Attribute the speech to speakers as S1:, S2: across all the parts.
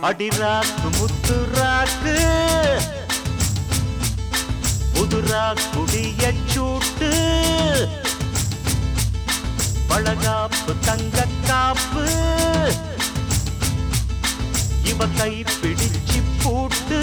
S1: அடிராக்கு முத்துராக்கு புதுரா குடிய சூட்டு பழகாப்பு தங்க காப்பு இவ கை பிடிச்சு பூட்டு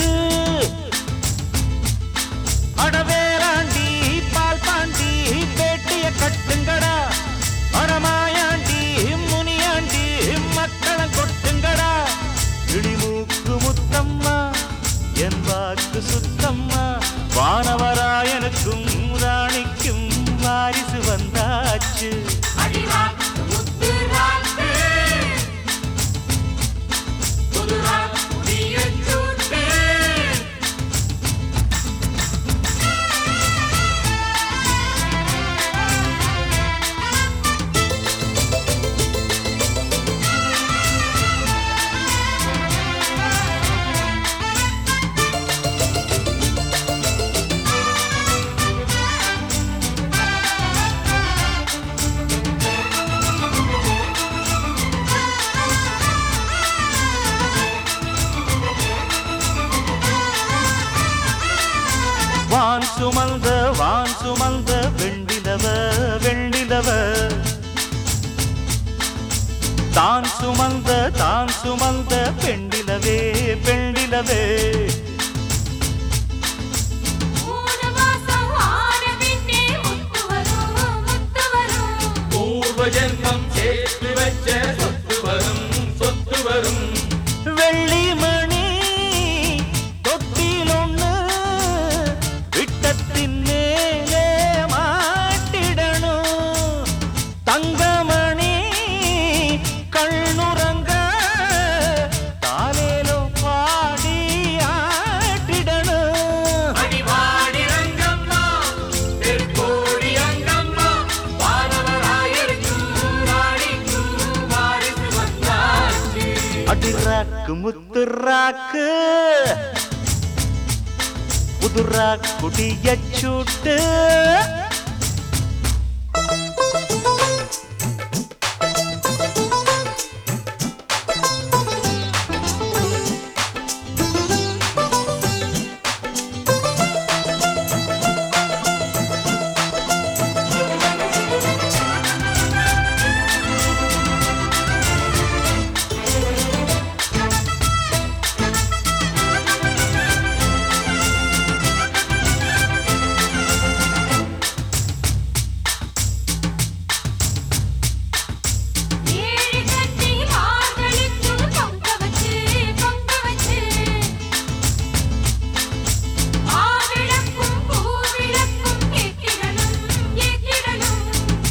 S1: அடவேராண்டி பால் பாண்டி பேட்டிய கட்டுங்கடா அடமாயாண்டி முனியாண்டி மக்களை கொட்டுங்கடா இடிமூக்கு முத்தம்மா என் வாக்கு சுத்தம்மா வானவராயனுக்கும் ராணிக்கும் வாரிசு வந்தாச்சு
S2: அடிராக்கு முத்துராக்கு புதுராக்கு குடியச் சூட்டு
S1: வான் சுமந்த வான் சுமந்த வெண்டிலவ வெண்டிலவ தான் சுமந்த தான் சுமந்த பெண்டிலவே பெண்டிலவே
S2: மூணு மாசம் ஆன பின்னே முத்து வரும் முத்து வரும்
S3: பூர்வ ஜென்மம் சேர்த்து வச்ச சொத்து வரும் சொத்து வரும்
S1: வெள்ளி மணி தொட்டில் ஒண்ணு விட்டத்தின் மேலே மாட்டிடணும் தங்கமணி கண்ணுறங்க தாலேலோ பாடி ஆட்டிடணும்
S3: அடிவாடி ரங்கம்மா தெற்கோடி அங்கம்மா வானவராயருக்கும் ராணிக்கும் வாரிசு வந்தாச்சு
S1: அடிராக்கு முத்துராக்கு புதுரா குடிய சூட்டு
S2: ஏழு கட்டி மார்களுக்கு பொங்க வச்சு பொங்க வச்சு ஆவிளக்கும் பூவிளக்கும் ஏற்றிடணும் ஏற்றிடணும்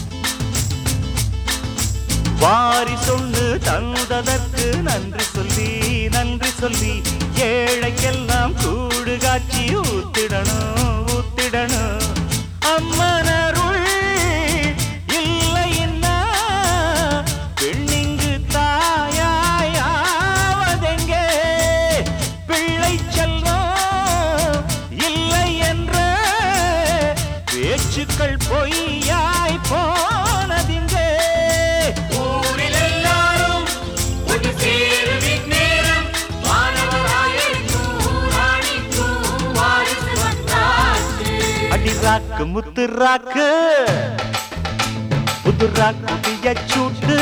S1: வாரி சொல்லு தந்ததற்கு நன்றி சொல்லி நன்றி சொல்லி ஏழைக்கெல்லாம் கூடு காட்சி ஊத்திடணும் ஊத்திடணும் அம்மனருள் இல்லைன்னா பெண்ணிங்கு தாயாயாவதெங்கே பிள்ளை செல்வம் இல்லை என்ற பேச்சுக்கள் பொய்யாய் போனதிங்கே
S3: ஊரில் எல்லாரும் ஒன்று சேருவின் நேரம் வானவராயருக்கும் ராணிக்கும் வாரிசு வந்தாச்சு
S1: அடிராக்கு முத்துராக்கு புதுராக்கு சூட்டு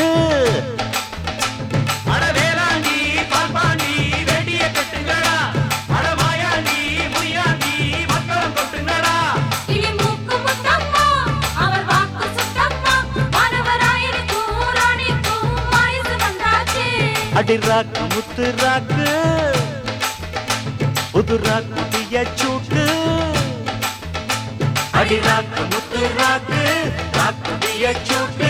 S3: அடவேலாண்டி பால்பாண்டி வெடிய கட்டுங்கடா அடமாயாண்டி முய்யாண்டி மக்களம் கொட்டுங்கடா
S2: கிளி மூக்கு முத்தம்மா அவர் வாக்கு சுத்தம்மா மாணவராயனுக்கும் ராணிக்கும் வாரிசு வந்தாச்சு
S1: அடிராக்கு முத்துராக்கு புதுராக்கு சூட்டு அடிராக்கு முத்துராக்கு ராக்கு சூட்டு